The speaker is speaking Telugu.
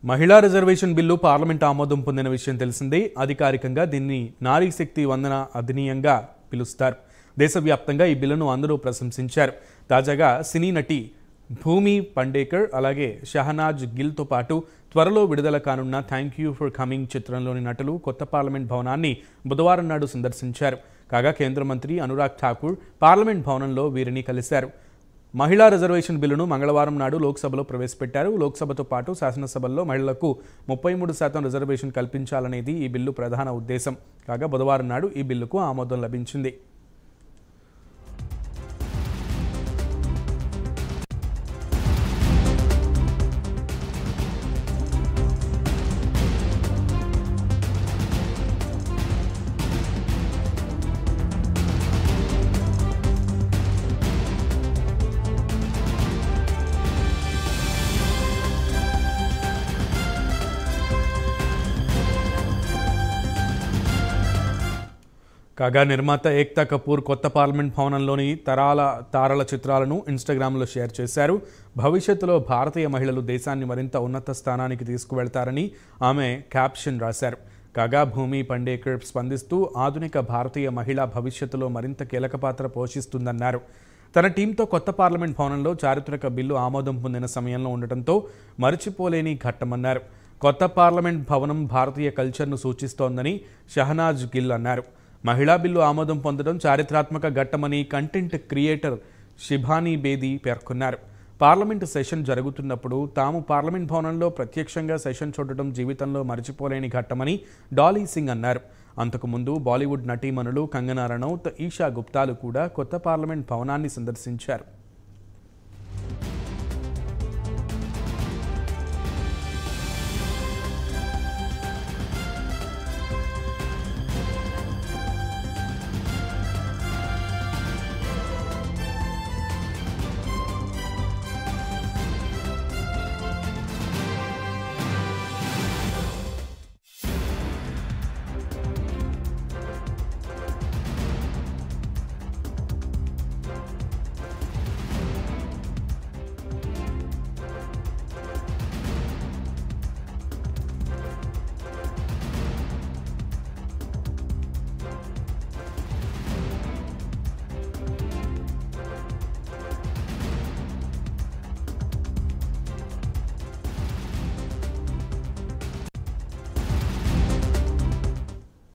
మహిళా రిజర్వేషన్ బిల్లు పార్లమెంట్ ఆమోదం పొందిన విషయం తెలిసిందే అధికారికంగా దీన్ని నారీ శక్తి వందన అధినీయంగా పిలుస్తారు దేశవ్యాప్తంగా ఈ బిల్లును అందరూ ప్రశంసించారు తాజాగా సినీ నటి భూమి పండేకర్ అలాగే షహనాజ్ గిల్తో పాటు త్వరలో విడుదల కానున్న థ్యాంక్ యూ ఫర్ కమింగ్ చిత్రంలోని నటులు కొత్త పార్లమెంట్ భవనాన్ని బుధవారం నాడు సందర్శించారు కాగా కేంద్ర మంత్రి అనురాగ్ ఠాకూర్ పార్లమెంట్ భవనంలో వీరిని కలిశారు మహిళా రిజర్వేషన్ బిల్లును మంగళవారం నాడు లోక్సభలో ప్రవేశపెట్టారు లోక్సభతో పాటు శాసనసభల్లో మహిళలకు ముప్పై మూడు శాతం రిజర్వేషన్ కల్పించాలనేది ఈ బిల్లు ప్రధాన ఉద్దేశం కాగా బుధవారం నాడు ఈ బిల్లుకు ఆమోదం లభించింది కాగా నిర్మాత ఏక్తా కపూర్ కొత్త పార్లమెంట్ భవనంలోని తరాల తారల చిత్రాలను ఇన్స్టాగ్రామ్లో షేర్ చేశారు భవిష్యత్తులో భారతీయ మహిళలు దేశాన్ని మరింత ఉన్నత స్థానానికి తీసుకువెళ్తారని ఆమె క్యాప్షన్ రాశారు కాగా భూమి పండేకర్ స్పందిస్తూ ఆధునిక భారతీయ మహిళ భవిష్యత్తులో మరింత కీలక పాత్ర పోషిస్తుందన్నారు తన టీంతో కొత్త పార్లమెంట్ భవనంలో చారిత్రక బిల్లు ఆమోదం పొందిన సమయంలో ఉండటంతో మరచిపోలేని ఘట్టమన్నారు కొత్త పార్లమెంట్ భవనం భారతీయ కల్చర్ను సూచిస్తోందని షహనాజ్ గిల్ అన్నారు మహిళా బిల్లు ఆమోదం పొందడం చారిత్రాత్మక ఘట్టమని కంటెంట్ క్రియేటర్ శిభానీ బేది పేర్కొన్నారు పార్లమెంటు సెషన్ జరుగుతున్నప్పుడు తాము పార్లమెంట్ భవనంలో ప్రత్యక్షంగా సెషన్ చూడటం జీవితంలో మర్చిపోలేని ఘట్టమని డాలీ సింగ్ అన్నారు అంతకుముందు బాలీవుడ్ నటీమణులు కంగనా రనౌత్ ఈషా గుప్తాలు కూడా కొత్త పార్లమెంట్ భవనాన్ని సందర్శించారు